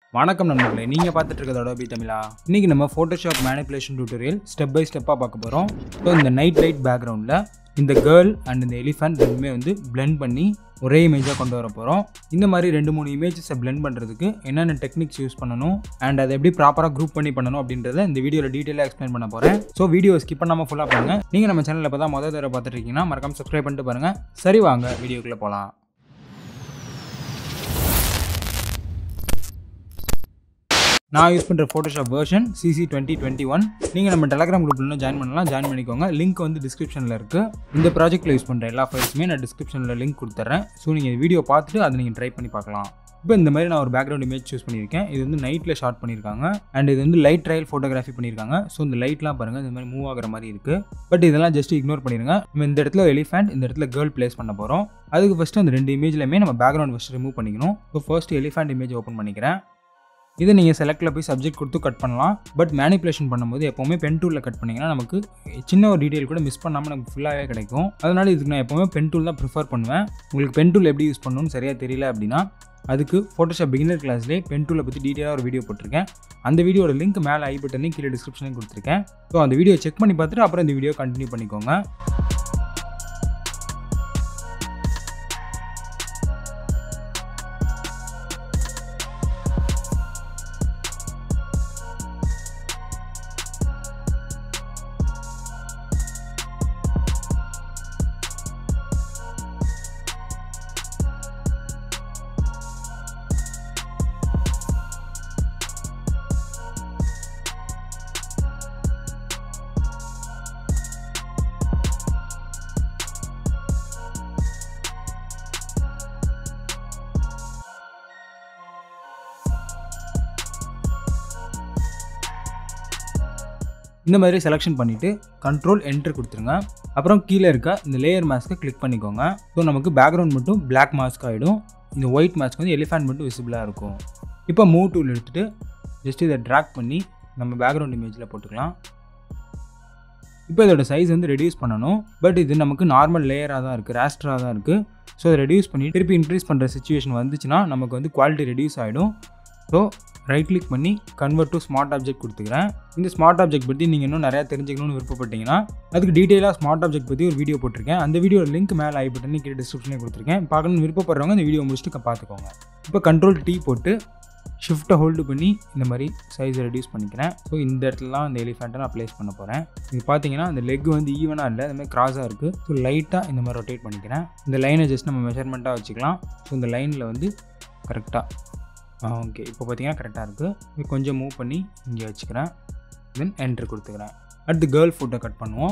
வணக்கம் நண்பர்களே நீங்கள் பார்த்துட்டு இருக்கிறது அடோபி தமிழா இன்றைக்கி நம்ம Photoshop manipulation tutorial step by ஸ்டெப்பாக பார்க்க போகிறோம் ஸோ இந்த நைட் லைட் பேக்ரவுண்டில் இந்த கேர்ள் அண்ட் இந்த எலிஃபண்ட் ரெண்டுமே வந்து blend பண்ணி ஒரே இமேஜாக கொண்டு வர போகிறோம் இந்த மாதிரி ரெண்டு மூணு இமேஜஸை blend பண்ணுறதுக்கு என்னென்ன டெக்னிக்ஸ் யூஸ் பண்ணணும் அண்ட் அதை எப்படி ப்ராப்பராக குரூப் பண்ணி பண்ணணும் அப்படின்றத இந்த வீடியோவில் டீட்டெயிலாக எக்ஸ்பிளைன் பண்ண போகிறேன் ஸோ வீடியோ ஸ்கிப் பண்ணாமல் ஃபுல்லாக பாருங்கள் நீங்கள் நம்ம சேனலில் இப்போ தான் முதல் தடவை பார்த்துட்டு இருக்கீங்கன்னா மறக்காம சப்ஸ்கிரைப் பண்ணிட்டு பாருங்கள் சரி வாங்க வீடியோக்குள்ளே போகலாம் நான் யூஸ் பண்ணுற Photoshop version CC twenty twenty one நீங்கள் நம்ம டெலகிராம் குரூப்ல ஜாயின் பண்ணலாம் ஜாயின் பண்ணிக்கோங்க லிங்க் வந்து டிஸ்கிரிப்ஷனில் இருக்குது இந்த ப்ராஜெக்ட்டில் யூஸ் பண்ணுற எல்லா ஃபைல்ஸுமே நான் டிஸ்கிரிப்ஷனில் லிங்க் கொடுத்துட்றேன் ஸோ நீங்கள் இந்த வீடியோ பார்த்துட்டு அதை நீங்கள் ட்ரை பண்ணி பார்க்கலாம் இப்போ இந்த மாதிரி நான் ஒரு பேக்ரவுண்ட் இமேஜ் சூஸ் பண்ணியிருக்கேன் இது வந்து நைட்டில் ஷார்ட் பண்ணியிருக்காங்க அண்ட் இது வந்து லைட் ட்ரையல் ஃபோட்டோகிராஃபி பண்ணியிருக்காங்க ஸோ இந்த லைட்லாம் பாருங்கள் இந்த மாதிரி மூவ் ஆகிற மாதிரி இருக்குது பட் இதெல்லாம் ஜஸ்ட் இக்னோர் பண்ணிடுங்க நம்ம இந்த இடத்துல எலிஃபண்ட் இந்த இடத்துல கேர்ள் பிளேஸ் பண்ண போகிறோம் அதுக்கு ஃபஸ்ட்டு அந்த ரெண்டு இமேஜ்லையுமே நம்ம பேக்ரவுண்ட் ஃபஸ்ட் ரிமூவ் பண்ணிக்கணும் so first elephant image open பண்ணிக்கிறேன் இதை நீங்கள் செலக்டில் போய் சப்ஜெக்ட் கொடுத்து கட் பண்ணலாம் பட் மேனிப்புலேஷன் பண்ணும்போது எப்போவுமே பென் டூலில் கட் பண்ணிங்கன்னா நமக்கு சின்ன ஒரு டீட்டெயில் கூட மிஸ் பண்ணாமல் நமக்கு ஃபுல்லாகவே கிடைக்கும் அதனால் இதுக்கு நான் எப்போவுமே பென் டூல் தான் ப்ரிஃபர் பண்ணுவேன் உங்களுக்கு பென் டூல் எப்படி யூஸ் பண்ணணும்னு சரியாக தெரியல அப்படின்னா அதுக்கு ஃபோட்டோஷாப் பிகினர் கிளாஸ்லேயே பென் டூலை பற்றி டீட்டெயிலாக ஒரு வீடியோ போட்டிருக்கேன் அந்த வீடியோட லிங்க் மேலே ஐ பட்டனையும் கீழே டிஸ்கிரிப்ஷனையும் கொடுத்துருக்கேன் ஸோ அந்த வீடியோ செக் பண்ணி பார்த்துட்டு அப்புறம் இந்த வீடியோ கண்டினியூ பண்ணிக்கோங்க இந்த மாதிரி செலெக்ஷன் பண்ணிவிட்டு கண்ட்ரோல் என்ட்ரு கொடுத்துருங்க அப்புறம் கீழே இருக்க இந்த லேயர் மாஸ்க்கை கிளிக் பண்ணிக்கோங்க ஸோ நமக்கு பேக்ரவுண்ட் மட்டும் Black மாஸ்க் ஆகிடும் இந்த ஒயிட் மாஸ்க் வந்து எலிஃபண்ட் மட்டும் விசிபிளாக இருக்கும் இப்போ மூவ் டூல் எடுத்துகிட்டு ஜஸ்ட் இதை ட்ராக் பண்ணி நம்ம பேக்ரவுண்ட் இமேஜில் போட்டுக்கலாம் இப்போ இதோட சைஸ் வந்து ரெடியூஸ் பண்ணணும் பட் இது நமக்கு நார்மல் லேயராக தான் இருக்குது ரேஸ்டராக தான் இருக்குது ஸோ அதை ரெடியூஸ் பண்ணி திருப்பி இன்க்ரீஸ் பண்ணுற சுச்சுவேஷன் வந்துச்சுன்னா நமக்கு வந்து குவாலிட்டி ரெடியூஸ் ஆகிடும் ஸோ ரைட் கிளிக் பண்ணி கன்வெர்ட் டு ஸ்மார்ட் ஆப்ஜெக்ட் கொடுத்துக்கிறேன் இந்த ஸ்மார்ட் ஆப்ஜெக்ட் பற்றி நீங்கள் இன்னும் நிறையா தெரிஞ்சுக்கணும்னு விருப்பப்பட்டீங்கன்னா அதுக்கு டீட்டெயிலாக ஸ்மார்ட் ஆப்ஜெக்ட் பற்றி ஒரு வீடியோ போட்டிருக்கேன் அந்த வீடியோ லிங்க் மேலே ஐ பட்டன் கீழே டிஸ்கிரிப்ஷனில் கொடுத்துருக்கேன் பார்க்கணும்னு விருப்பப்படுறவங்க இந்த வீடியோ முடிச்சுட்டு பார்த்துக்கோங்க இப்போ கண்ட்ரோல் டீ போட்டு ஷிஃப்ட்டை ஹோல்டு பண்ணி இந்த மாதிரி சைஸை ரெடியூஸ் பண்ணிக்கிறேன் ஸோ இந்த இடத்துலலாம் இந்த எலிஃபெண்ட்டை நான் ப்ளேஸ் பண்ண போகிறேன் இது பார்த்தீங்கன்னா இந்த லெக் வந்து ஈவனாக இல்லை இந்த மாதிரி கிராஸாக இருக்குது ஸோ லைட்டாக இந்த மாதிரி ரொட்டேட் பண்ணிக்கிறேன் இந்த லைனை ஜஸ்ட் நம்ம மெஷர்மெண்ட்டாக வச்சுக்கலாம் ஸோ இந்த லைனில் வந்து கரெக்டாக ஆ ஓகே இப்போ பார்த்தீங்கன்னா கரெக்டாக இருக்குது இது கொஞ்சம் மூவ் பண்ணி இங்கே வச்சுக்கிறேன் தென் என்ட்ரு கொடுத்துக்கிறேன் அடுத்து கேர்ள் ஃபோட்டோ கட் பண்ணுவோம்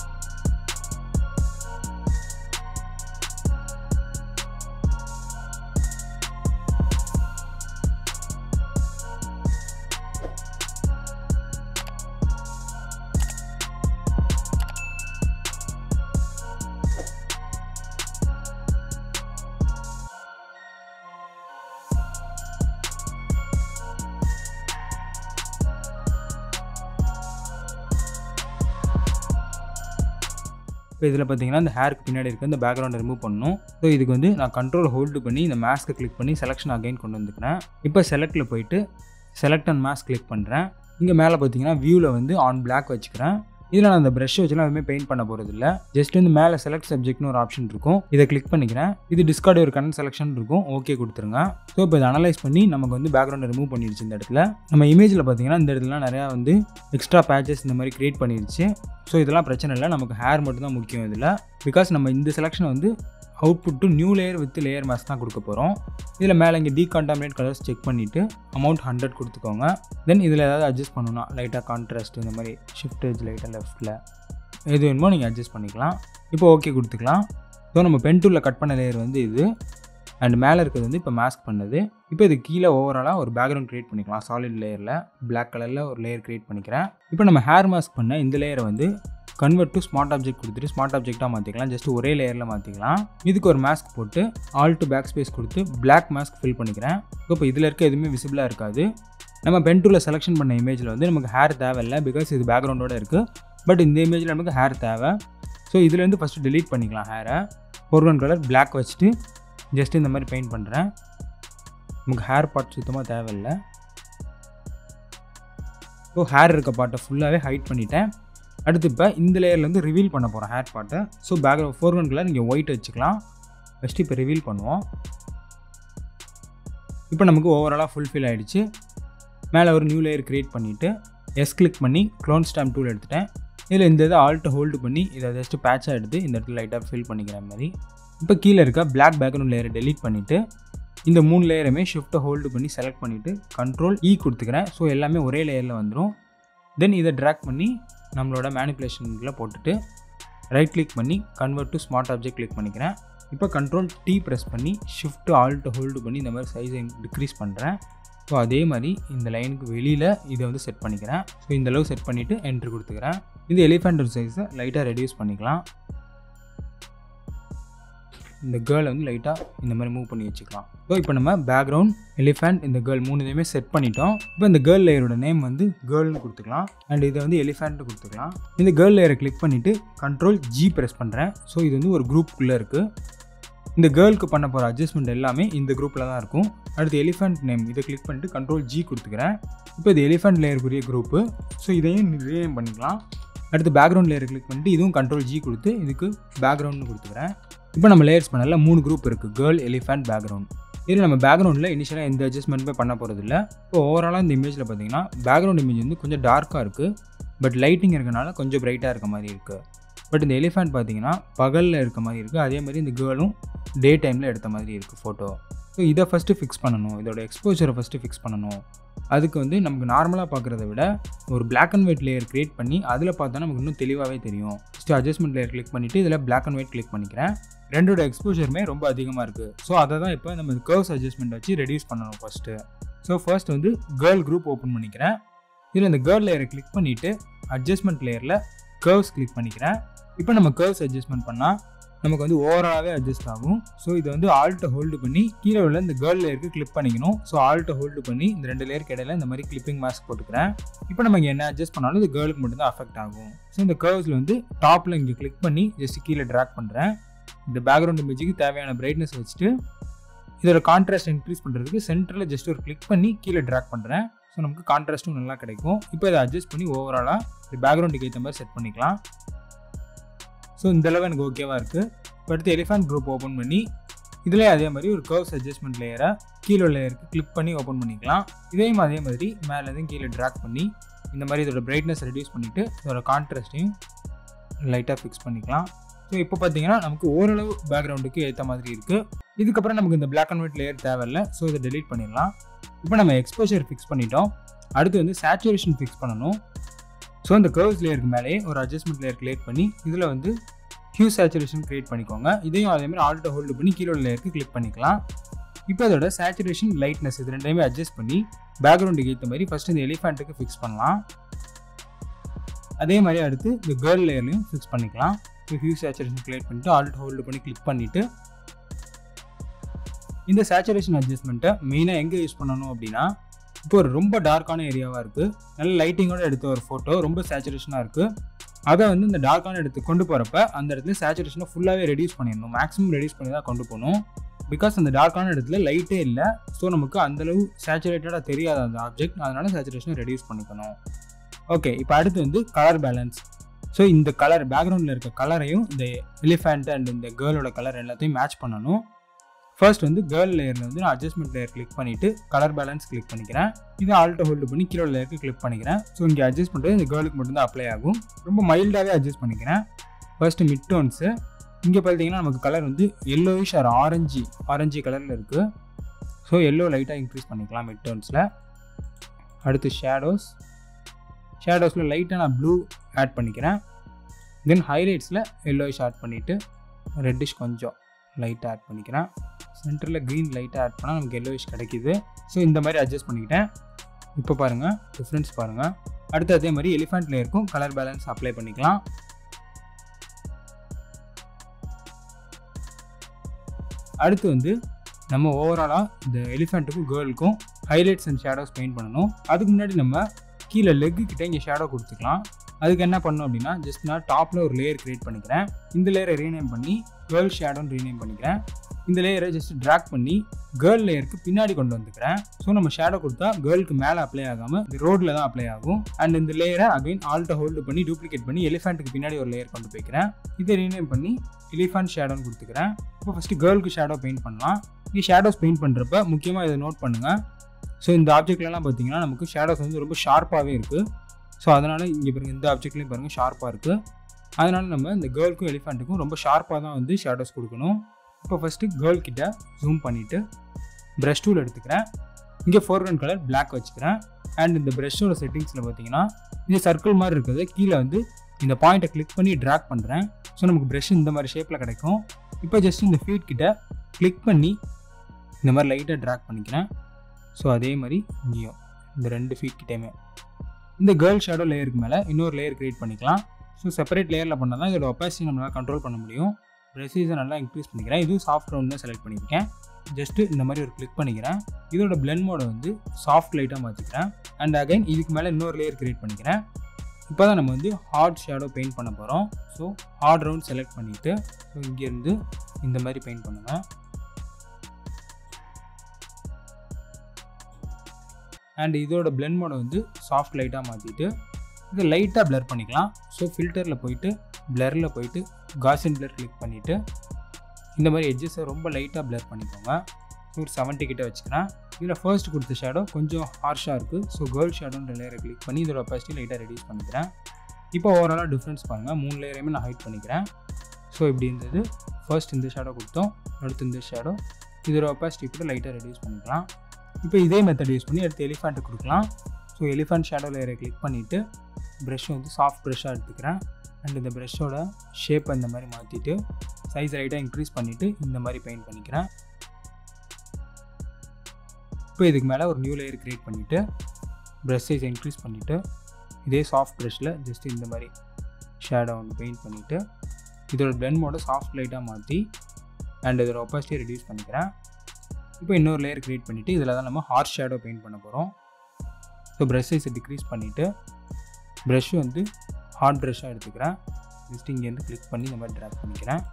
இப்போ இதில் பார்த்தீங்கன்னா இந்த ஹேருக்கு பின்னாடி இருக்க இந்த பேக்ரவுண்டை ரிமூவ் பண்ணணும் ஸோ இதுக்கு வந்து நான் கண்ட்ரோல் ஹோல்டு பண்ணி இந்த மாஸ்க்கை கிளிக் பண்ணி செலெக்ஷன் அகைன் கொண்டு வந்துக்கிறேன் இப்போ செலக்டில் போயிட்டு செலக்ட் அண்ட் மாஸ்க் கிளிக் பண்ணுறேன் இங்கே மேலே பார்த்தீங்கன்னா வியூவில் வந்து ஆன் பிளாக் வச்சுக்கிறேன் இதில் நான் அந்த ப்ரஷ் வச்சுலாம் எதுவுமே பெயிண்ட் பண்ண போகிறது இல்லை ஜஸ்ட் வந்து மேலே செலக்ட் சப்ஜெக்ட்னு ஒரு ஆப்ஷன் இருக்கும் இதை கிளிக் பண்ணிக்கிறேன் இது டிஸ்கார்டு ஒரு கரண்ட் செலெக்ஷன் இருக்கும் ஓகே கொடுத்துருங்க ஸோ இப்போ இதை அனலைஸ் பண்ணி நமக்கு வந்து பேக்ரவுண்டை ரிமூவ் பண்ணிடுச்சு இந்த இடத்துல நம்ம இமேஜில் பார்த்தீங்கன்னா இந்த இடத்துல நிறையா வந்து எக்ஸ்ட்ரா பேச்சஸ் இந்த மாதிரி க்ரியேட் பண்ணிடுச்சு ஸோ இதெல்லாம் பிரச்சனை இல்லை நமக்கு ஹேர் மட்டும் தான் முக்கியம் இதில் பிகாஸ் நம்ம இந்த செலெக்ஷனை வந்து output to new layer with layer mask தான் கொடுக்க போகிறோம் இதில் மேலே இங்கே டீகான்டாமினேட் கலர்ஸ் செக் பண்ணிவிட்டு அமௌண்ட் ஹண்ட்ரட் கொடுத்துக்கோங்க தென் இதில் ஏதாவது அட்ஜஸ்ட் பண்ணணும்னா லைட்டாக கான்ட்ராஸ்ட் இந்த மாதிரி ஷிஃப்ட் ஏஜ் லைட்டாக லெஃப்ட்டில் எது வேணுமோ நீங்கள் அட்ஜஸ்ட் பண்ணிக்கலாம் இப்போ ஓகே கொடுத்துக்கலாம் ஸோ நம்ம பென் டூலில் கட் பண்ண லேயர் வந்து இது அண்ட் மேலே இருக்கிறது வந்து இப்போ மாஸ்க் பண்ணது இப்போ இது கீழே ஓவராலாக ஒரு பேக்ரவுண்ட் க்ரியேட் பண்ணிக்கலாம் சாலிட் லேயரில் பிளாக் கலரில் ஒரு லேயர் க்ரியேட் பண்ணிக்கிறேன் இப்போ நம்ம ஹேர் மாஸ்க் பண்ண இந்த லேயரை வந்து கன்வெர்ட் டு ஸ்மார்ட் ஆப்ஜெக்ட் கொடுத்துட்டு ஸ்மார்ட் ஆப்ஜெக்டாக மாற்றிக்கலாம் ஜஸ்ட் ஒரே லேயரில் மாற்றிக்கலாம் இதுக்கு ஒரு மாஸ்க் போட்டு ஆல் டு பேக் ஸ்பேஸ் கொடுத்து பிளாக் மாஸ்க் ஃபில் பண்ணிக்கிறேன் ஸோ இப்போ இதில் இருக்க எதுவுமே விசிபிளாக இருக்காது நம்ம பென் டூலில் செலெக்ஷன் பண்ண இமேஜில் வந்து நமக்கு ஹேர் தேவையில்லை பிகாஸ் இது பேக்ரவுண்டோட இருக்குது பட் இந்த இமேஜில் நமக்கு ஹேர் தேவை ஸோ இதுலேருந்து ஃபஸ்ட்டு delete பண்ணிக்கலாம் ஹேரை ஃபோர்வன் கலர் Black வச்சுட்டு ஜஸ்ட் இந்த மாதிரி பெயிண்ட் பண்ணுறேன் நமக்கு ஹேர் பார்ட் சுத்தமாக தேவையில்லை ஸோ ஹேர் இருக்க பார்ட்டை ஃபுல்லாகவே ஹைட் பண்ணிட்டேன் அடுத்து இப்போ இந்த லேயர்லேருந்து ரிவீல் பண்ண போகிறோம் ஹேர் பார்ட்டை ஸோ பேக் ஃபோர்வர்டில் நீங்கள் ஒயிட் வச்சுக்கலாம் ஃபஸ்ட்டு இப்போ ரிவீல் பண்ணுவோம் இப்போ நமக்கு ஓவராலாக ஃபுல்ஃபில் ஆகிடுச்சு மேலே ஒரு நியூ லேயர் க்ரியேட் பண்ணிவிட்டு எஸ் கிளிக் பண்ணி க்ளோன் ஸ்டாம்ப் டூல் எடுத்துட்டேன் இதில் இந்த இதை ஆல்ட்டை ஹோல்டு பண்ணி இதை ஜஸ்ட்டு பேட்சாக எடுத்து இந்த இடத்துல லைட்டாக ஃபில் பண்ணிக்கிற மாதிரி இப்போ கீழே இருக்க பிளாக் பேக்ரவுண்ட் லேயரை டெலீட் பண்ணிவிட்டு இந்த மூணு லேயருமே ஷிஃப்ட்டை ஹோல்டு பண்ணி செலக்ட் பண்ணிவிட்டு கண்ட்ரோல் இ கொடுத்துக்கிறேன் ஸோ எல்லாமே ஒரே லேயரில் வந்துடும் தென் இதை ட்ராக் பண்ணி நம்மளோட மேனிப்புலேஷனில் போட்டுட்டு ரைட் கிளிக் பண்ணி convert to smart object click பண்ணிக்கிறேன் இப்போ கண்ட்ரோல் டி ப்ரெஸ் பண்ணி ஷிஃப்ட் ஆல்ட்டு ஹோல்டு பண்ணி இந்த மாதிரி சைஸை டிக்ரீஸ் பண்ணுறேன் ஸோ அதே மாதிரி இந்த லைனுக்கு வெளியில் இதை வந்து செட் பண்ணிக்கிறேன் ஸோ இந்த அளவு செட் பண்ணிவிட்டு என்ட்ரு கொடுத்துக்கிறேன் இது எலிஃபெண்ட் சைஸை லைட்டாக ரெடியூஸ் பண்ணிக்கலாம் இந்த கேர்ளை வந்து லைட்டாக இந்த மாதிரி மூவ் பண்ணி வச்சுக்கலாம் ஸோ இப்போ நம்ம பேக்ரவுண்ட் எலிஃபெண்ட் இந்த கேர்ள் மூணு இதையுமே செட் பண்ணிட்டோம் இப்போ இந்த கேர்ள் லேயரோட நேம் வந்து கேர்ள்னு கொடுத்துக்கலாம் அண்ட் இதை வந்து எலிஃபெண்ட்டு கொடுத்துக்கலாம் இந்த கேர்ள் லேயரை கிளிக் பண்ணிவிட்டு கண்ட்ரோல் ஜி ப்ரெஸ் பண்ணுறேன் ஸோ இது வந்து ஒரு குரூப்புக்குள்ளே இருக்குது இந்த கேர்ளுக்கு பண்ண போகிற அட்ஜஸ்ட்மெண்ட் எல்லாமே இந்த குரூப்பில் தான் இருக்கும் அடுத்து எலிஃபெண்ட் நேம் இதை கிளிக் பண்ணிட்டு கண்ட்ரோல் ஜி கொடுத்துக்கிறேன் இப்போ இது எலிஃபெண்ட் லேயருக்குரிய குரூப்பு ஸோ இதையும் ரீநேம் பண்ணிக்கலாம் அடுத்து பேக்ரவுண்ட் லேயர் கிளிக் பண்ணிட்டு இதுவும் கண்ட்ரோல் ஜி கொடுத்து இதுக்கு பேக்ரவுண்ட்னு கொடுத்துக்கிறேன் இப்போ நம்ம லேயர்ஸ் பண்ணல மூணு குரூப் இருக்குது கேர்ள் எலிஃபெண்ட் பேக்ரவுண்ட் இதில் நம்ம பேக்ரவுண்டில் இனிஷியலாக எந்த அட்ஜஸ்ட்மெண்ட்டுமே பண்ண போகிறது இல்லை இப்போ ஓவராலாக இந்த இமேஜில் பார்த்தீங்கன்னா பேக்ரவுண்ட் இமேஜ் வந்து கொஞ்சம் டார்க்காக இருக்குது பட் லைட்டிங் இருக்கனால கொஞ்சம் பிரைட்டாக இருக்க மாதிரி இருக்குது பட் இந்த எலிஃபெண்ட் பார்த்தீங்கன்னா பகலில் இருக்க மாதிரி இருக்குது அதே மாதிரி இந்த கேர்ளும் டே டைமில் எடுத்த மாதிரி இருக்குது ஃபோட்டோ ஸோ இதை ஃபஸ்ட்டு ஃபிக்ஸ் பண்ணணும் இதோட எக்ஸ்போஜரை ஃபஸ்ட்டு ஃபிக்ஸ் பண்ணணும் அதுக்கு வந்து நமக்கு நார்மலாக பார்க்குறத விட ஒரு black and white layer create பண்ணி அதில் பார்த்தா நமக்கு இன்னும் தெளிவாகவே தெரியும் ஃபஸ்ட்டு அட்ஜஸ்ட்மெண்ட் லேயர் கிளிக் பண்ணிவிட்டு இதில் பிளாக் அண்ட் ஒயிட் கிளிக் பண்ணிக்கிறேன் ரெண்டோட எக்ஸ்போஜருமே ரொம்ப அதிகமாக இருக்குது ஸோ அதை தான் இப்போ நம்ம கர்வ்ஸ் அட்ஜஸ்ட்மெண்ட் வச்சு ரெடியூஸ் பண்ணணும் ஃபஸ்ட்டு ஸோ ஃபர்ஸ்ட் வந்து கேர்ள் குரூப் ஓப்பன் பண்ணிக்கிறேன் இதில் இந்த கேர்ள் லேயரை கிளிக் பண்ணிவிட்டு அட்ஜஸ்ட்மெண்ட் லேயரில் கர்வ்ஸ் கிளிக் பண்ணிக்கிறேன் இப்போ நம்ம கர்வ்ஸ் அட்ஜஸ்ட்மெண்ட் பண்ணால் நமக்கு வந்து ஓவராலாகவே அட்ஜஸ்ட் ஆகும் ஸோ இதை வந்து ஆல்ட்டை ஹோல்டு பண்ணி கீழே உள்ள இந்த கேர்ள் லேயருக்கு கிளிக் பண்ணிக்கணும் ஸோ ஆல்ட்டை ஹோல்டு பண்ணி இந்த ரெண்டு லேயருக்கு இடையில இந்த மாதிரி கிளிப்பிங் மாஸ்க் போட்டுக்கிறேன் இப்போ நம்ம இங்கே என்ன அட்ஜஸ்ட் பண்ணாலும் இந்த கேர்ளுக்கு மட்டும்தான் அஃபெக்ட் ஆகும் ஸோ இந்த கர்வ்ஸில் வந்து டாப்பில் இங்கே கிளிக் பண்ணி ஜஸ்ட் கீழே ட்ராக் பண்ணுறேன் இந்த பேக்ரவுண்ட் இமேஜுக்கு தேவையான பிரைட்னஸ் வச்சுட்டு இதோட கான்ட்ராஸ்ட் இன்க்ரீஸ் பண்ணுறதுக்கு சென்டரில் ஜஸ்ட் ஒரு கிளிக் பண்ணி கீழே ட்ராக் பண்ணுறேன் ஸோ நமக்கு கான்ட்ராஸ்ட்டும் நல்லா கிடைக்கும் இப்போ இதை அட்ஜஸ்ட் பண்ணி ஓவராலாக இந்த பேக்ரவுண்டுக்கு ஏற்ற மாதிரி செட் பண்ணிக்கலாம் ஸோ இந்த அளவு எனக்கு ஓகேவாக இருக்குது இப்போ அடுத்து எலிஃபென்ட் குரூப் ஓப்பன் பண்ணி இதிலே அதே மாதிரி ஒரு கர்வ்ஸ் அட்ஜஸ்ட்மெண்ட் லேயரை கீழே லேயருக்கு கிளிக் பண்ணி ஓப்பன் பண்ணிக்கலாம் இதையும் அதே மாதிரி மேலேருந்து கீழே ட்ராக் பண்ணி இந்த மாதிரி இதோட பிரைட்னஸ் ரெடியூஸ் பண்ணிவிட்டு இதோட கான்ட்ராஸ்ட்டையும் லைட்டாக ஃபிக்ஸ் பண்ணிக்கலாம் ஸோ இப்போ பார்த்தீங்கன்னா நமக்கு ஓரளவு பேக்ரவுண்டுக்கு ஏற்ற மாதிரி இருக்குது இதுக்கப்புறம் நமக்கு இந்த பிளாக் அண்ட் ஒயிட் லேயர் தேவையில்லை ஸோ இதை டெலீட் பண்ணிடலாம் இப்போ நம்ம எக்ஸ்போஷர் ஃபிக்ஸ் பண்ணிட்டோம் அடுத்து வந்து சேச்சுரேஷன் ஃபிக்ஸ் பண்ணணும் ஸோ இந்த கர்வ்ஸ் லேயருக்கு மேலேயே ஒரு அட்ஜஸ்ட்மெண்ட் லேயர் கிரியேட் பண்ணி இதில் வந்து ஹியூ சேச்சுரேஷன் கிரியேட் பண்ணிக்கோங்க இதையும் அதேமாதிரி ஆல்ட்டை ஹோல்டு பண்ணி கீழே லேயருக்கு கிளிக் பண்ணிக்கலாம் இப்போ அதோட சேச்சுரேஷன் லைட்னஸ் இது ரெண்டையுமே அட்ஜஸ்ட் பண்ணி பேக்ரவுண்டுக்கு ஏற்ற மாதிரி ஃபஸ்ட் இந்த எலிஃபெண்ட்டுக்கு ஃபிக்ஸ் பண்ணலாம் அதே மாதிரி அடுத்து இந்த கேர்ள் லேயர்லையும் ஃபிக்ஸ் பண்ணிக்கலாம் இப்போ ஹியூ சேச்சுரேஷன் கிரியேட் பண்ணிட்டு ஆல்ட் ஹோல்டு பண்ணி கிளிக் பண்ணிவிட்டு இந்த சேச்சுரேஷன் அட்ஜஸ்ட்மெண்ட்டை மெயினாக எங்கே யூஸ் பண்ணணும் அப்படின்னா இப்போ ஒரு ரொம்ப டார்க்கான ஏரியாவாக இருக்குது நல்ல லைட்டிங்கோட எடுத்த ஒரு ஃபோட்டோ ரொம்ப சேச்சுரேஷனாக இருக்குது அதை வந்து இந்த டார்க்கான எடுத்து கொண்டு போகிறப்ப அந்த இடத்துல சேச்சுரேஷனை ஃபுல்லாகவே ரெடியூஸ் பண்ணிடணும் மேக்ஸிமம் ரெடியூஸ் பண்ணி தான் கொண்டு போகணும் பிகாஸ் அந்த டார்க்கான இடத்துல லைட்டே இல்லை ஸோ நமக்கு அந்தளவு சேச்சுரேட்டடாக தெரியாத அந்த ஆப்ஜெக்ட் அதனால சேச்சுரேஷனை ரெடியூஸ் பண்ணிக்கணும் ஓகே இப்போ அடுத்து வந்து கலர் பேலன்ஸ் ஸோ இந்த கலர் பேக்ரவுண்டில் இருக்க கலரையும் இந்த எலிஃபெண்ட் அண்ட் இந்த கேர்ளோட கலர் எல்லாத்தையும் மேட்ச் பண்ணணும் ஃபர்ஸ்ட் வந்து கேர்ள் லேயரில் வந்து நான் அட்ஜஸ்ட்மெண்ட் லேயர் கிளிக் பண்ணிவிட்டு கலர் பேலன்ஸ் கிளிக் பண்ணிக்கிறேன் இதை ஆல்ட்டை ஹோல்டு பண்ணி கீழே லேயருக்கு கிளிக் பண்ணிக்கிறேன் ஸோ இங்கே அட்ஜஸ்ட் பண்ணுறது இந்த கேர்ளுக்கு மட்டும்தான் அப்ளை ஆகும் ரொம்ப மைல்டாகவே அட்ஜஸ்ட் பண்ணிக்கிறேன் ஃபர்ஸ்ட்டு மிட் டோன்ஸு இங்கே பார்த்தீங்கன்னா நமக்கு கலர் வந்து எல்லோயிஷ் ஆர் ஆரஞ்சு ஆரஞ்சு கலரில் இருக்குது ஸோ எல்லோ லைட்டாக இன்க்ரீஸ் பண்ணிக்கலாம் மிட் டோன்ஸில் அடுத்து ஷேடோஸ் ஷேடோஸில் லைட்டாக நான் ப்ளூ ஆட் பண்ணிக்கிறேன் தென் ஹைலைட்ஸில் எல்லோயிஷ் ஆட் பண்ணிவிட்டு ரெட்டிஷ் கொஞ்சம் லைட்டாக ஆட் பண்ணிக்கிறேன் சென்டரில் க்ரீன் லைட்டாக ஆட் பண்ணால் நமக்கு எல்லோயிஷ் கிடைக்கிது ஸோ இந்த மாதிரி அட்ஜஸ்ட் பண்ணிக்கிட்டேன் இப்போ பாருங்கள் டிஃப்ரென்ஸ் பாருங்கள் அடுத்து அதே மாதிரி எலிஃபெண்ட் லேயருக்கும் கலர் பேலன்ஸ் அப்ளை பண்ணிக்கலாம் அடுத்து வந்து நம்ம ஓவராலாக இந்த எலிஃபெண்ட்டுக்கும் கேர்ளுக்கும் ஹைலைட்ஸ் அண்ட் ஷேடோஸ் பெயிண்ட் பண்ணணும் அதுக்கு முன்னாடி நம்ம கீழே லெக்கு கிட்ட இங்கே ஷேடோ கொடுத்துக்கலாம் அதுக்கு என்ன பண்ணணும் அப்படின்னா ஜஸ்ட் நான் டாப்பில் ஒரு லேயர் க்ரியேட் பண்ணிக்கிறேன் இந்த லேயரை ரீநேம் பண்ணி கேர்ள் ஷேடோன்னு ரீநேம் பண்ணிக்கிறேன் இந்த லேயரை ஜஸ்ட் ட்ராக் பண்ணி கேர்ள் லேயருக்கு பின்னாடி கொண்டு வந்துக்கிறேன் ஸோ நம்ம ஷேடோ கொடுத்தா கேர்ளுக்கு மேலே அப்ளை ஆகாமல் இந்த ரோடில் தான் அப்ளை ஆகும் அண்ட் இந்த லேயரை அகைன் ஆல்ட்டை ஹோல்டு பண்ணி டூப்ளிகேட் பண்ணி எலிஃபெண்ட்டுக்கு பின்னாடி ஒரு லேயர் கொண்டு போய்க்கிறேன் இதை ரீநேம் பண்ணி எலிஃபெண்ட் ஷேடோன்னு கொடுத்துக்கிறேன் இப்போ ஃபஸ்ட்டு கேர்ளுக்கு ஷேடோ பெயிண்ட் பண்ணலாம் இங்கே ஷேடோஸ் பெயிண்ட் பண்ணுறப்ப முக்கியமாக இதை நோட் பண்ணுங்கள் ஸோ இந்த ஆப்ஜெக்ட்லலாம் பார்த்தீங்கன்னா நமக்கு ஷேடோஸ் வந்து ரொம்ப ஷார்ப்பாகவே இருக்குது ஸோ அதனால் இங்கே பாருங்கள் இந்த ஆப்ஜெக்ட்லேயும் பாருங்கள் ஷார்ப்பாக இருக்குது அதனால் நம்ம இந்த கேர்ளுக்கும் எலிஃபெண்ட்டுக்கும் ரொம்ப ஷார்ப்பாக தான் வந்து ஷேடோஸ் கொடுக்கணும் இப்போ ஃபஸ்ட்டு கேர்ள் கிட்ட ஜூம் பண்ணிவிட்டு ப்ரஷ் டூல் எடுத்துக்கிறேன் இங்கே ஃபோர்கன் கலர் பிளாக் வச்சுக்கிறேன் அண்ட் இந்த ப்ரஷ்ஷோட செட்டிங்ஸில் பார்த்தீங்கன்னா இந்த சர்க்கிள் மாதிரி இருக்குது கீழே வந்து இந்த பாயிண்ட்டை கிளிக் பண்ணி ட்ராக் பண்ணுறேன் ஸோ நமக்கு ப்ரஷ் இந்த மாதிரி ஷேப்பில் கிடைக்கும் இப்போ ஜஸ்ட் இந்த ஃபீட் கிட்ட கிளிக் பண்ணி இந்த மாதிரி லைட்டாக ட்ராக் பண்ணிக்கிறேன் ஸோ அதே மாதிரி இங்கேயும் இந்த ரெண்டு ஃபீட் கிட்டேயுமே இந்த கேர்ள் ஷேடோ லேயருக்கு மேலே இன்னொரு லேயர் க்ரியேட் பண்ணிக்கலாம் ஸோ செப்பரேட் லேயரில் பண்ணால் தான் இதோட ஒப்பாசிட்டி நம்மளால் கண்ட்ரோல் பண்ண முடியும் ப்ரெசீஸை நல்லா இன்க்ரீஸ் பண்ணிக்கிறேன் இதுவும் சாஃப்ட் ரவுண்ட் தான் செலக்ட் பண்ணியிருக்கேன் ஜஸ்ட்டு இந்த மாதிரி ஒரு கிளிக் பண்ணிக்கிறேன் இதோட பிளெண்ட் மோடை வந்து சாஃப்ட் லைட்டாக மாற்றிக்கிறேன் அண்ட் அகைன் இதுக்கு மேலே இன்னொரு லேயர் க்ரியேட் பண்ணிக்கிறேன் இப்போ தான் நம்ம வந்து ஹார்ட் ஷேடோ பெயிண்ட் பண்ண போகிறோம் ஸோ ஹார்ட் ரவுண்ட் செலக்ட் பண்ணிவிட்டு ஸோ இங்கேருந்து இந்த மாதிரி பெயிண்ட் பண்ணுவேன் அண்ட் இதோட பிளெண்ட் மோடை வந்து சாஃப்ட் லைட்டாக மாற்றிட்டு இது லைட்டாக பிளர் பண்ணிக்கலாம் ஸோ ஃபில்டரில் போயிட்டு பிளரில் போயிட்டு காசின் பிளர் கிளிக் பண்ணிவிட்டு இந்த மாதிரி எட்ஜஸை ரொம்ப லைட்டாக பிளர் பண்ணிக்கோங்க ஒரு செவன்ட்டி கிட்ட வச்சுக்கிறேன் இதில் ஃபர்ஸ்ட் கொடுத்த ஷேடோ கொஞ்சம் ஹார்ஷாக இருக்குது ஸோ கேர்ள் ஷேடோன்ற லேயரை கிளிக் பண்ணி இதோட ஒப்பாசிட்டி லைட்டாக ரெடியூஸ் பண்ணிக்கிறேன் இப்போ ஓவராலாக டிஃப்ரென்ஸ் பாருங்கள் மூணு லேயரையுமே நான் ஹைட் பண்ணிக்கிறேன் ஸோ இப்படி இருந்தது ஃபர்ஸ்ட் இந்த ஷேடோ கொடுத்தோம் அடுத்து இந்த ஷேடோ இதோட ஒப்பாசிட்டி கூட லைட்டாக ரெடியூஸ் பண்ணிக்கலாம் இப்போ இதே மெத்தட் யூஸ் பண்ணி அடுத்து எலிஃபெண்ட்டு கொடுக்கலாம் ஸோ எலிஃபெண்ட் ஷேடோ லேயரை கிளிக் பண்ணிவிட்டு ப்ரஷ் வந்து சாஃப்ட் ப்ரஷ்ஷாக எடுத்துக்கிறேன் அண்ட் இந்த ப்ரஷ்ஷோட ஷேப்பை இந்த மாதிரி மாற்றிட்டு சைஸ் ரைட்டாக இன்க்ரீஸ் பண்ணிவிட்டு இந்த மாதிரி பெயிண்ட் பண்ணிக்கிறேன் இப்போ இதுக்கு மேலே ஒரு நியூ லேயர் க்ரியேட் பண்ணிவிட்டு ப்ரஷ் சைஸ் இன்க்ரீஸ் பண்ணிவிட்டு இதே சாஃப்ட் ப்ரஷ்ஷில் ஜஸ்ட் இந்த மாதிரி ஷேடோ வந்து பெயிண்ட் பண்ணிவிட்டு இதோட பிளெண்ட் மோட சாஃப்ட் லைட்டாக மாற்றி அண்ட் இதோட ஒப்பாசிட்டியை ரெடியூஸ் பண்ணிக்கிறேன் இப்போ இன்னொரு லேயர் க்ரியேட் பண்ணிவிட்டு இதில் தான் நம்ம ஹார்ட் ஷேடோ பெயிண்ட் பண்ண போகிறோம் ஸோ ப்ரஷ் சைஸை டிக்ரீஸ் பண்ணிவிட்டு ப்ரஷ் வந்து ஹார்ட் ப்ரஷ்ஷாக எடுத்துக்கிறேன் ஜஸ்ட் இங்கேருந்து கிளிக் பண்ணி இந்த மாதிரி ட்ராக் பண்ணிக்கிறேன்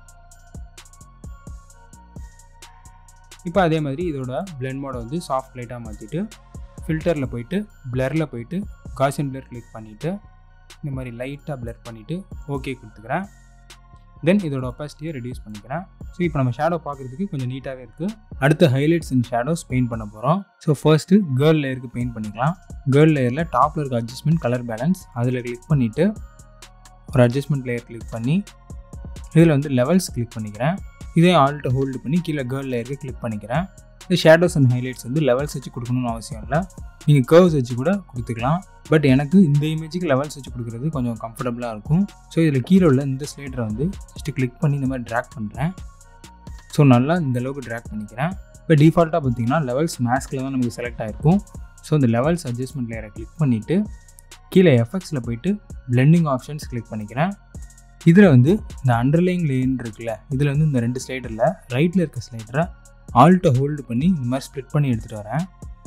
இப்போ அதே மாதிரி இதோட பிளெண்ட் மோடை வந்து சாஃப்ட் லைட்டாக மாற்றிட்டு ஃபில்டரில் போயிட்டு பிளரில் போயிட்டு காசின் பிளர் கிளிக் பண்ணிவிட்டு இந்த மாதிரி லைட்டாக பிளர் பண்ணிவிட்டு ஓகே கொடுத்துக்கிறேன் தென் இதோட ஒப்பாசிட்டியை ரெடியூஸ் பண்ணிக்கிறேன் ஸோ இப்போ நம்ம ஷேடோ பார்க்குறதுக்கு கொஞ்சம் நீட்டாகவே இருக்குது அடுத்து ஹைலைட்ஸ் அண்ட் ஷேடோஸ் பெயிண்ட் பண்ண போகிறோம் ஸோ ஃபர்ஸ்ட்டு கேர்ள் லேயருக்கு பெயிண்ட் பண்ணிக்கலாம் கேர்ள் லேயரில் டாப்பில் இருக்க அட்ஜஸ்ட்மெண்ட் கலர் பேலன்ஸ் அதில் கிளிக் பண்ணிவிட்டு ஒரு அட்ஜஸ்ட்மெண்ட் லேயர் கிளிக் பண்ணி இதில் வந்து லெவல்ஸ் கிளிக் பண்ணிக்கிறேன் இதே ஆல்ட்டை ஹோல்டு பண்ணி கீழே கேர்ள் லேயருக்கு கிளிக் பண்ணிக்கிறேன் இந்த ஷேடோஸ் அண்ட் ஹைலைட்ஸ் வந்து லெவல்ஸ் வச்சு கொடுக்கணும்னு அவசியம் இல்லை நீங்கள் கர்வ்ஸ் வச்சு கூட கொடுத்துக்கலாம் பட் எனக்கு இந்த இமேஜுக்கு லெவல்ஸ் வச்சு கொடுக்குறது கொஞ்சம் கம்ஃபர்டபுளாக இருக்கும் ஸோ இதில் கீழே உள்ள இந்த ஸ்லைடரை வந்து ஜஸ்ட்டு கிளிக் பண்ணி இந்த மாதிரி ட்ராக் பண்ணுறேன் ஸோ நல்லா இந்த அளவுக்கு ட்ராக் பண்ணிக்கிறேன் இப்போ டிஃபால்ட்டாக பார்த்தீங்கன்னா லெவல்ஸ் மேஸ்கில் தான் நமக்கு செலக்ட் ஆகிருக்கும் ஸோ இந்த லெவல்ஸ் அட்ஜஸ்ட்மெண்ட் லேயரை கிளிக் பண்ணிவிட்டு கீழே எஃபெக்ட்ஸில் போயிட்டு பிளெண்டிங் ஆப்ஷன்ஸ் கிளிக் பண்ணிக்கிறேன் இதில் வந்து இந்த அண்டர்லைங் லேன் இருக்குல்ல இதில் வந்து இந்த ரெண்டு ஸ்லைடரில் ரைட்டில் இருக்க ஸ்லைடரை ஆல்ட்டை ஹோல்டு பண்ணி இந்த மாதிரி ஸ்ப்ளிட் பண்ணி எடுத்துகிட்டு வரேன்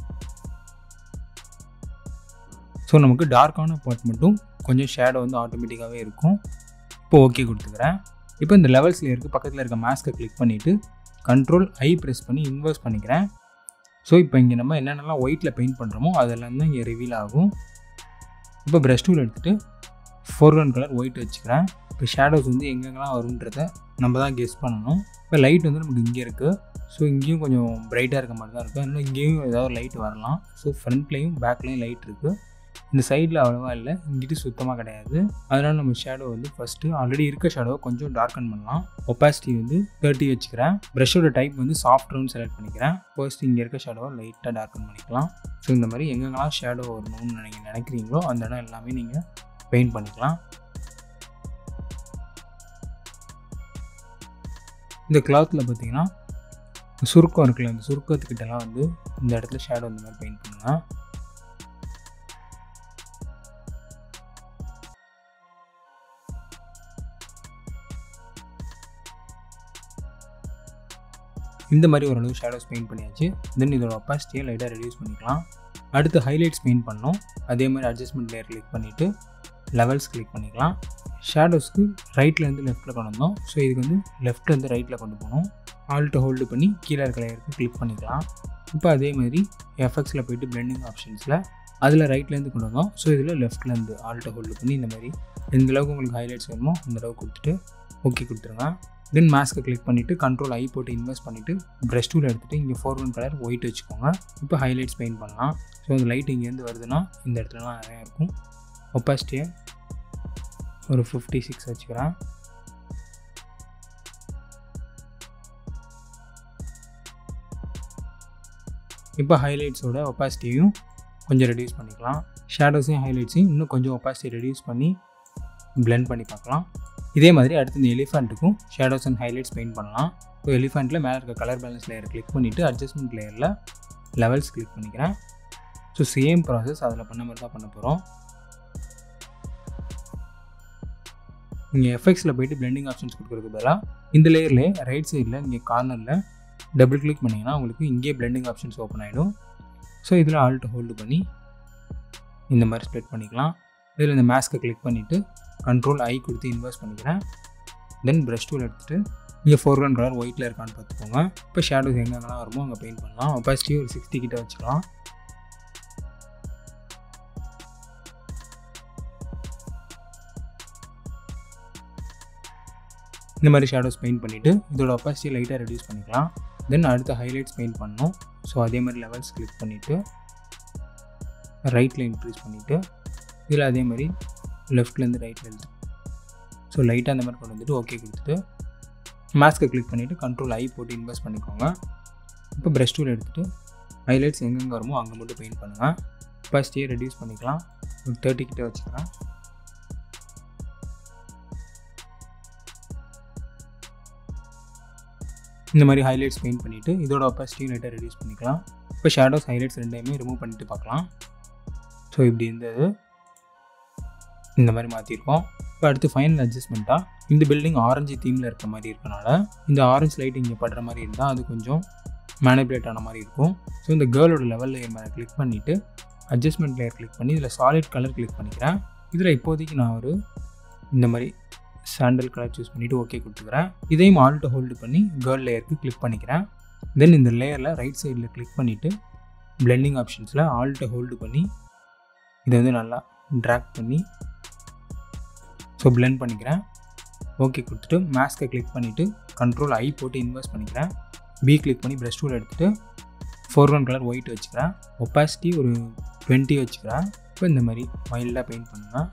ஸோ நமக்கு டார்க்கான பார்ட் மட்டும் கொஞ்சம் ஷேடோ வந்து ஆட்டோமேட்டிக்காகவே இருக்கும் இப்போ ஓகே கொடுத்துக்கிறேன் இப்போ இந்த லெவல்ஸ் லேயருக்கு பக்கத்தில் இருக்க மாஸ்க்கை கிளிக் பண்ணிவிட்டு கண்ட்ரோல் ஐ ப்ரெஸ் பண்ணி இன்வெர்ஸ் பண்ணிக்கிறேன் ஸோ இப்போ இங்கே நம்ம என்னென்னலாம் ஒயிட்டில் பெயிண்ட் பண்ணுறோமோ அதெல்லாம் தான் இங்கே ரிவீல் ஆகும் இப்போ ப்ரஷ் டூல் எடுத்துகிட்டு ஃபோர்கிரவுண்ட் கலர் ஒயிட் வச்சுக்கிறேன் இப்போ ஷேடோஸ் வந்து எங்கெங்கெல்லாம் வரும்ன்றத நம்ம தான் கெஸ் பண்ணணும் இப்போ லைட் வந்து நமக்கு இங்கே இருக்குது ஸோ இங்கேயும் கொஞ்சம் பிரைட்டாக இருக்க மாதிரி தான் இருக்குது அதனால் இங்கேயும் ஏதாவது லைட் வரலாம் ஸோ ஃப்ரண்ட்லேயும் பேக்லேயும் லைட் இருக்குது இந்த சைடில் அவ்வளோவா இல்லை இங்கிட்டு சுத்தமாக கிடையாது அதனால் நம்ம ஷேடோ வந்து ஃபஸ்ட்டு ஆல்ரெடி இருக்க ஷேடோவை கொஞ்சம் டார்க்கன் பண்ணலாம் ஒப்பாசிட்டி வந்து தேர்ட்டி வச்சுக்கிறேன் ப்ரஷோட டைப் வந்து சாஃப்ட் ரவுண்ட் செலக்ட் பண்ணிக்கிறேன் ஃபர்ஸ்ட் இங்கே இருக்க ஷேடோவை லைட்டாக டார்க்கன் பண்ணிக்கலாம் ஸோ இந்த மாதிரி எங்கெங்கெல்லாம் ஷேடோ வரணும்னு நீங்கள் நினைக்கிறீங்களோ அந்த இடம் எல்லாமே நீங்கள் பெயிண்ட் பண்ணிக்கலாம் இந்த கிளாத்தில் பார்த்தீங்கன்னா சுருக்கம் இருக்குல்ல இந்த சுருக்கத்துக்கிட்டலாம் வந்து இந்த இடத்துல ஷேடோ இந்த மாதிரி பெயிண்ட் பண்ணுங்கள் இந்த மாதிரி ஓரளவு ஷேடோஸ் பெயிண்ட் பண்ணியாச்சு தென் இதோட ஒப்பாசிட்டியை லைட்டாக ரெடியூஸ் பண்ணிக்கலாம் அடுத்து ஹைலைட்ஸ் பெயிண்ட் பண்ணோம் அதே மாதிரி அட்ஜஸ்ட்மெண்ட் லேயர் கிளிக் பண்ணிவிட்டு லெவல்ஸ் கிளிக் பண்ணிக்கலாம் ஷேடோஸ்க்கு ரைட்லேருந்து லெஃப்ட்டில் கொண்டு வந்தோம் ஸோ இதுக்கு வந்து லெஃப்ட்லேருந்து ரைட்டில் கொண்டு போகணும் ஆல்ட்டு ஹோல்டு பண்ணி கீழே இருக்க லேயருக்கு கிளிக் பண்ணிக்கலாம் இப்போ அதே மாதிரி எஃப்எக்ஸில் போயிட்டு பிளெண்டிங் ஆப்ஷன்ஸில் அதில் ரைட்லேருந்து கொண்டு வந்தோம் ஸோ இதில் லெஃப்ட்லேருந்து ஆல்ட்டை ஹோல்டு பண்ணி இந்த மாதிரி எந்த அளவுக்கு உங்களுக்கு ஹைலைட்ஸ் வேணுமோ அந்த அளவுக்கு கொடுத்துட்டு ஓகே கொடுத்துருங்க தென் மாஸ்க்கை கிளிக் பண்ணிவிட்டு கண்ட்ரோல் ஐ போட்டு இன்வெஸ்ட் பண்ணிவிட்டு ப்ரஷ் டூல் எடுத்துகிட்டு இங்கே ஃபோர் ஒன் கலர் ஒயிட் வச்சுக்கோங்க இப்போ ஹைலைட்ஸ் பெயிண்ட் பண்ணலாம் ஸோ அந்த லைட் இங்கேருந்து வருதுன்னா இந்த இடத்துலலாம் நிறையா இருக்கும் ஒப்பாசிட்டியை ஒரு ஃபிஃப்டி சிக்ஸ் வச்சுக்கிறேன் இப்போ ஹைலைட்ஸோட ஒப்பாசிட்டியும் கொஞ்சம் ரெடியூஸ் பண்ணிக்கலாம் ஷேடோஸையும் ஹைலைட்ஸையும் இன்னும் கொஞ்சம் ஒப்பாசிட்டி ரெடியூஸ் பண்ணி பிளெண்ட் பண்ணி பார்க்கலாம் இதே மாதிரி அடுத்து இந்த எலிஃபண்ட்டுக்கும் ஷேடோஸ் அண்ட் ஹைலைட்ஸ் பெயிண்ட் பண்ணலாம் ஸோ எலிஃபண்ட்டில் மேலே இருக்க கலர் பேலன்ஸ் லேயர் கிளிக் பண்ணிவிட்டு அட்ஜஸ்ட்மெண்ட் லேயரில் லெவல்ஸ் கிளிக் பண்ணிக்கிறேன் ஸோ சேம் ப்ராசஸ் அதில் பண்ண மாதிரி தான் பண்ண போகிறோம் நீங்கள் எஃப்எக்ஸில் போயிட்டு பிளெண்டிங் ஆப்ஷன்ஸ் கொடுக்குறதுக்கு பதிலாக இந்த லேயர்லேயே ரைட் சைடில் நீங்கள் கார்னரில் டபுள் கிளிக் பண்ணிங்கன்னா உங்களுக்கு இங்கேயே பிளெண்டிங் ஆப்ஷன்ஸ் ஓப்பன் ஆகிடும் ஸோ இதில் ஆல்ட் ஹோல்டு பண்ணி இந்த மாதிரி ஸ்ப்ரெட் பண்ணிக்கலாம் இதில் இந்த மேஸ்க்கை கிளிக் பண்ணிவிட்டு கண்ட்ரோல் ஐ கொடுத்து இன்வெஸ்ட் பண்ணிக்கிறேன் தென் ப்ரஷ் டூல் எடுத்துகிட்டு இங்கே ஃபோர் கிரவுண்ட் கலர் ஒயிட்டில் இருக்கான்னு பார்த்துக்கோங்க இப்போ ஷேடோஸ் எங்கெங்கெல்லாம் வருமோ அங்கே பெயிண்ட் பண்ணலாம் ஒப்பாசிட்டி ஒரு சிக்ஸ்டி கிட்ட வச்சுக்கலாம் இந்த மாதிரி ஷேடோஸ் பெயிண்ட் பண்ணிவிட்டு இதோட ஒப்பாசிட்டி லைட்டாக ரெடியூஸ் பண்ணிக்கலாம் தென் அடுத்து ஹைலைட்ஸ் பெயிண்ட் பண்ணணும் ஸோ அதே மாதிரி லெவல்ஸ் கிளிக் பண்ணிவிட்டு ரைட்டில் இன்க்ரீஸ் பண்ணிவிட்டு இதில் அதே மாதிரி லெஃப்ட்லேருந்து ரைட்டில் எழுது ஸோ லைட்டாக அந்த மாதிரி கொண்டு வந்துட்டு ஓகே கொடுத்துட்டு மாஸ்க்கை கிளிக் பண்ணிவிட்டு கண்ட்ரோல் ஐ போட்டு இன்வெஸ்ட் பண்ணிக்கோங்க இப்போ ப்ரஷ் டூல் எடுத்துகிட்டு ஹைலைட்ஸ் எங்கெங்கே வருமோ அங்கே மட்டும் பெயிண்ட் பண்ணுங்கள் ஃபஸ்ட்டே ரெடியூஸ் பண்ணிக்கலாம் ஒரு தேர்ட்டி கிட்ட வச்சுக்கிறேன் இந்த மாதிரி ஹைலைட்ஸ் பெயிண்ட் பண்ணிவிட்டு இதோட ஒப்பாசிட்டியும் லைட்டாக ரெடியூஸ் பண்ணிக்கலாம் இப்போ ஷேடோஸ் ஹைலைட்ஸ் ரெண்டையுமே ரிமூவ் பண்ணிட்டு பார்க்கலாம் ஸோ இப்படி இருந்தது இந்த மாதிரி மாற்றிருக்கோம் இப்போ அடுத்து ஃபைனல் அட்ஜஸ்ட்மெண்ட்டாக இந்த பில்டிங் ஆரஞ்சு தீமில் இருக்க மாதிரி இருக்கனால இந்த ஆரஞ்சு லைட் இங்கே படுற மாதிரி இருந்தால் அது கொஞ்சம் மேனிபுலேட் ஆன மாதிரி இருக்கும் ஸோ இந்த கேர்ளோட லெவல் லேயர் மேலே கிளிக் பண்ணிவிட்டு அட்ஜஸ்ட்மெண்ட் லேயர் கிளிக் பண்ணி இதில் சாலிட் கலர் கிளிக் பண்ணிக்கிறேன் இதில் இப்போதைக்கு நான் ஒரு இந்த மாதிரி சாண்டல் கலர் சூஸ் பண்ணிவிட்டு ஓகே கொடுத்துக்கிறேன் இதையும் ஆல்ட்டு ஹோல்டு பண்ணி கேர்ள் லேயருக்கு கிளிக் பண்ணிக்கிறேன் தென் இந்த லேயரில் ரைட் சைடில் கிளிக் பண்ணிவிட்டு பிளெண்டிங் ஆப்ஷன்ஸில் ஆல்ட்டை ஹோல்டு பண்ணி இதை வந்து நல்லா ட்ராக் பண்ணி ஸோ பிளெண்ட் பண்ணிக்கிறேன் ஓகே கொடுத்துட்டு மேஸ்க்கை கிளிக் பண்ணிவிட்டு கண்ட்ரோல் ஐ போட்டு இன்வெஸ்ட் பண்ணிக்கிறேன் பி கிளிக் பண்ணி ப்ரஷ் டூல் எடுத்துகிட்டு ஃபோர் ஒன் கலர் ஒயிட் வச்சுக்கிறேன் ஒப்பாசிட்டி ஒரு டுவெண்ட்டி வச்சுக்கிறேன் இப்போ இந்த மாதிரி மைல்டாக பெயிண்ட் பண்ணுங்கள்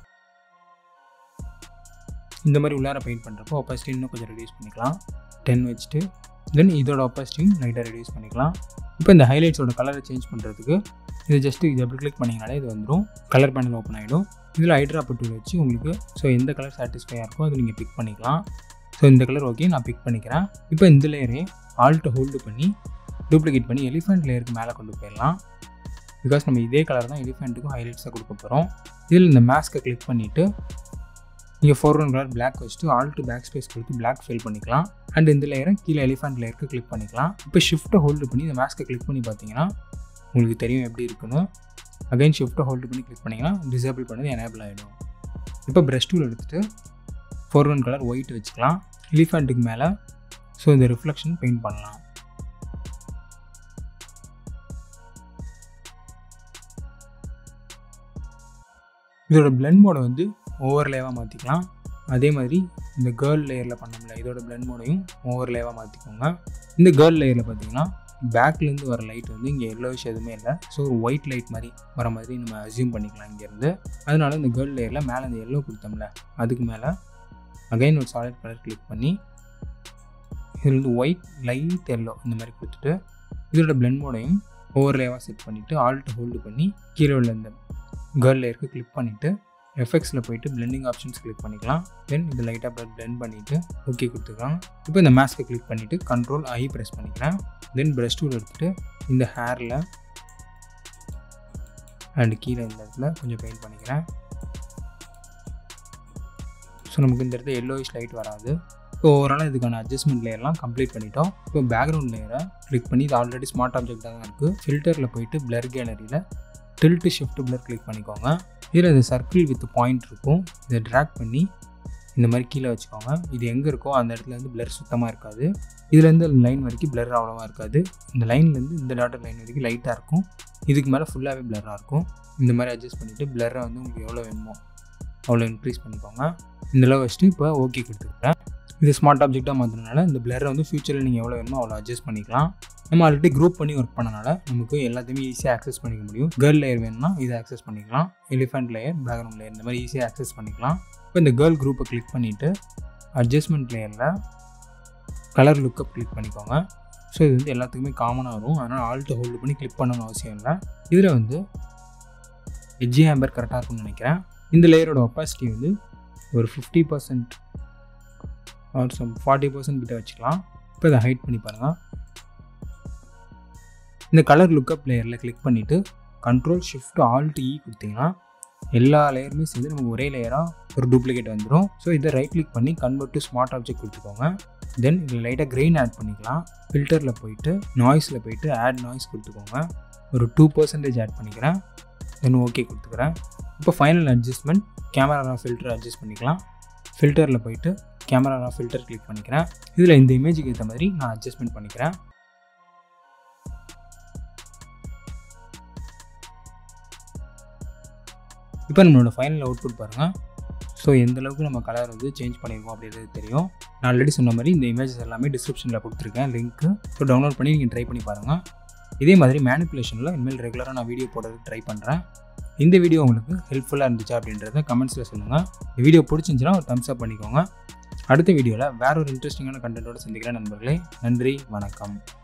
இந்த மாதிரி உள்ளார பெயிண்ட் பண்ணுறப்போ ஒப்பாசிட்டி இன்னும் கொஞ்சம் ரெடியூஸ் பண்ணிக்கலாம் டென் வச்சுட்டு தென் இதோட ஒப்பாசிட்டியும் லைட்டாக ரெடியூஸ் பண்ணிக்கலாம் இப்போ இந்த ஹைலைட்ஸோட கலரை சேஞ்ச் பண்ணுறதுக்கு இது ஜஸ்ட்டு டபுள் கிளிக் பண்ணிங்கனாலே இது வந்துடும் கலர் பேனல் ஓப்பன் ஆகிடும் இதில் ஹைட்ராப் டூல் வச்சு உங்களுக்கு ஸோ எந்த கலர் சாட்டிஸ்ஃபையாக இருக்கோ அது நீங்கள் பிக் பண்ணிக்கலாம் ஸோ இந்த கலர் ஓகே நான் பிக் பண்ணிக்கிறேன் இப்போ இந்த லேயரே ஆல்ட்டை ஹோல்டு பண்ணி டூப்ளிகேட் பண்ணி எலிஃபெண்ட் லேயருக்கு மேலே கொண்டு போயிடலாம் பிகாஸ் நம்ம இதே கலர் தான் எலிஃபெண்ட்டுக்கும் ஹைலைட்ஸாக கொடுக்க போகிறோம் இதில் இந்த மேஸ்க்கை கிளிக் பண்ணிவிட்டு நீங்கள் ஃபோர் ஒன் கலர் பிளாக் வச்சுட்டு ஆல் டு பேக் ஸ்பேஸ் கொடுத்து பிளாக் ஃபில் பண்ணிக்கலாம் அண்ட் இந்த லேயரை கீழே எலிஃபெண்ட் லேயருக்கு கிளிக் பண்ணிக்கலாம் இப்போ ஷிஃப்ட்டை ஹோல்டு பண்ணி இந்த மேஸ்க்கை கிளிக் பண்ணி பார்த்தீங்கன்னா உங்களுக்கு தெரியும் எப்படி இருக்குன்னு அகைன் ஷிஃப்ட்டை ஹோல்டு பண்ணி கிளிக் பண்ணிங்கன்னா டிசேபிள் பண்ணது எனேபிள் ஆகிடும் இப்போ ப்ரஷ் டூல் எடுத்துகிட்டு ஃபோர் ஒன் கலர் ஒயிட் வச்சுக்கலாம் எலிஃபெண்ட்டுக்கு மேலே ஸோ இந்த ரிஃப்ளெக்ஷன் பெயிண்ட் பண்ணலாம் இதோட பிளெண்ட் மோடை வந்து ஓவர் லேவாக மாற்றிக்கலாம் அதே மாதிரி இந்த கேர்ள் லேயரில் பண்ணோம்ல இதோட பிளெண்ட் மோடையும் ஓவர் லேவாக மாற்றிக்கோங்க இந்த கேர்ள் லேயரில் பார்த்தீங்கன்னா பேக்லேருந்து வர லைட் வந்து இங்கே எல்லோவிஷ் எதுவுமே இல்லை ஸோ ஒரு ஒயிட் லைட் மாதிரி வர மாதிரி நம்ம அசியூம் பண்ணிக்கலாம் இங்கேருந்து அதனால இந்த கேர்ள் லேயரில் மேலே இந்த எல்லோ கொடுத்தோம்ல அதுக்கு மேலே அகைன் ஒரு சாலிட் கலர் கிளிக் பண்ணி இதில் வந்து ஒயிட் லைட் எல்லோ இந்த மாதிரி கொடுத்துட்டு இதோட பிளெண்ட் மோடையும் ஓவர் லேவாக செட் பண்ணிவிட்டு ஆல்ட் ஹோல்டு பண்ணி கீழே உள்ள இந்த கேர்ள் லேயருக்கு கிளிக் பண்ணிவிட்டு எஃபெக்ட்ஸில் போயிட்டு பிளெண்டிங் ஆப்ஷன்ஸ் கிளிக் பண்ணிக்கலாம் தென் இது லைட்டாக பிளெண்ட் பண்ணிவிட்டு ஓகே கொடுத்துக்கலாம் இப்போ இந்த மேஸ்க்கை கிளிக் பண்ணிவிட்டு கண்ட்ரோல் ஐ ப்ரெஸ் பண்ணிக்கிறேன் தென் ப்ரஷ் டூல் எடுத்துகிட்டு இந்த ஹேரில் அண்ட் கீழே இந்த இடத்துல கொஞ்சம் பெயிண்ட் பண்ணிக்கிறேன் ஸோ நமக்கு இந்த இடத்துல எல்லோயிஷ் லைட் வராது ஸோ ஓவராலாக இதுக்கான அட்ஜஸ்ட்மெண்ட் லேயர்லாம் கம்ப்ளீட் பண்ணிட்டோம் இப்போ பேக்ரவுண்ட் லேயரை கிளிக் பண்ணி இது ஆல்ரெடி ஸ்மார்ட் ஆப்ஜெக்டாக தான் இருக்குது ஃபில்டரில் போயிட்டு பிளர் கேலரியில் டில்ட்டு ஷிஃப்ட் பிளர் கிளிக் பண்ணிக்கோங்க இதில் இந்த சர்க்கிள் வித் பாயிண்ட் இருக்கும் இதை ட்ராக் பண்ணி இந்த மாதிரி கீழே வச்சுக்கோங்க இது எங்கே இருக்கோ அந்த இடத்துல வந்து பிளர் சுத்தமாக இருக்காது இதுலேருந்து லைன் வரைக்கும் பிளர் அவ்வளோவா இருக்காது இந்த லைன்லேருந்து இந்த டாட்டர் லைன் வரைக்கும் லைட்டாக இருக்கும் இதுக்கு மேலே ஃபுல்லாகவே பிளராக இருக்கும் இந்த மாதிரி அட்ஜஸ்ட் பண்ணிவிட்டு பிளரை வந்து உங்களுக்கு எவ்வளோ வேணுமோ அவ்வளோ இன்க்ரீஸ் பண்ணிக்கோங்க இந்த அளவு வச்சுட்டு இப்போ ஓகே கொடுத்துக்கிறேன் இது ஸ்மார்ட் ஆப்ஜெக்டாக மாற்றினால இந்த பிளரை வந்து ஃபியூச்சரில் நீங்கள் எவ்வளோ வேணுமோ அவ்வளோ அட்ஜஸ்ட் பண்ணிக்கலாம் நம்ம ஆல்ரெடி குரூப் பண்ணி ஒர்க் பண்ணனால நமக்கு எல்லாத்தையுமே ஈஸியாக ஆக்சஸ் பண்ணிக்க முடியும் கேர்ள் லேயர் வேணும்னா இதை ஆக்சஸ் பண்ணிக்கலாம் எலிஃபென்ட் லேயர் பேக்ரவுண்ட் லேயர் இந்த மாதிரி ஈஸியாக ஆக்சஸ் பண்ணிக்கலாம் இப்போ இந்த கேர்ள் குரூப்பை கிளிக் பண்ணிவிட்டு அட்ஜஸ்ட்மெண்ட் லேயரில் கலர் லுக்கப் கிளிக் பண்ணிக்கோங்க ஸோ இது வந்து எல்லாத்துக்குமே காமனாக வரும் அதனால் ஆல்ட்டு ஹோல்டு பண்ணி கிளிக் பண்ணணும்னு அவசியம் இல்லை இதில் வந்து எஜ்ஜி ஆம்பர் கரெக்டாக இருக்கும்னு நினைக்கிறேன் இந்த லேயரோட ஒப்பாசிட்டி வந்து ஒரு fifty percent or some forty percent கிட்ட வச்சுக்கலாம் இப்போ இதை ஹைட் பண்ணி பாருங்கள் இந்த கலர் லுக்கப் லேயரில் கிளிக் பண்ணிவிட்டு கண்ட்ரோல் ஷிஃப்ட் ஆல்ட் இ கொடுத்தீங்கன்னா எல்லா லேயருமே சேர்ந்து நமக்கு ஒரே லேயராக ஒரு டூப்ளிகேட் வந்துடும் ஸோ இதை ரைட் கிளிக் பண்ணி கன்வெர்ட் டு ஸ்மார்ட் ஆப்ஜெக்ட் கொடுத்துக்கோங்க தென் இதில் லைட்டாக கிரெயின் ஆட் பண்ணிக்கலாம் ஃபில்டரில் போயிட்டு நாய்ஸில் போயிட்டு ஆட் நாய்ஸ் கொடுத்துக்கோங்க ஒரு டூ பர்சன்டேஜ் ஆட் பண்ணிக்கிறேன் தென் ஓகே கொடுத்துக்கிறேன் இப்போ final adjustment camera filter adjust பண்ணிக்கலாம் ஃபில்டரில் போயிட்டு கேமரா ஃபில்டர் கிளிக் பண்ணிக்கிறேன் இதில் இந்த இமேஜுக்கு ஏற்ற மாதிரி நான் அட்ஜஸ்ட்மெண்ட் பண்ணிக்கிறேன் இப்போ நம்மளோட ஃபைனல் அவுட்புட் பாருங்கள் ஸோ எந்த அளவுக்கு நம்ம கலர் வந்து சேஞ்ச் பண்ணியிருக்கோம் அப்படின்றது தெரியும் நான் ஆல்ரெடி சொன்ன மாதிரி இந்த இமேஜஸ் எல்லாமே டிஸ்கிரிப்ஷனில் கொடுத்துருக்கேன் லிங்க்கு ஸோ டவுன்லோட் பண்ணி நீங்கள் ட்ரை பண்ணி பாருங்கள் இதே மாதிரி மேனிப்புலேஷனில் இனிமேல் ரெகுலராக நான் வீடியோ போடுறதுக்கு ட்ரை பண்ணுறேன் இந்த வீடியோ உங்களுக்கு ஹெல்ப்ஃபுல்லாக இருந்துச்சா அப்படின்றத கமெண்ட்ஸில் சொல்லுங்கள் இந்த வீடியோ பிடிச்சிருந்துச்சுன்னா ஒரு தம்ஸ் அப் பண்ணிக்கோங்க அடுத்த வீடியோவில் வேற ஒரு இன்ட்ரெஸ்டிங்கான கண்டென்ட்டோட சந்திக்கிறேன் நண்பர்களே நன்றி வணக்கம்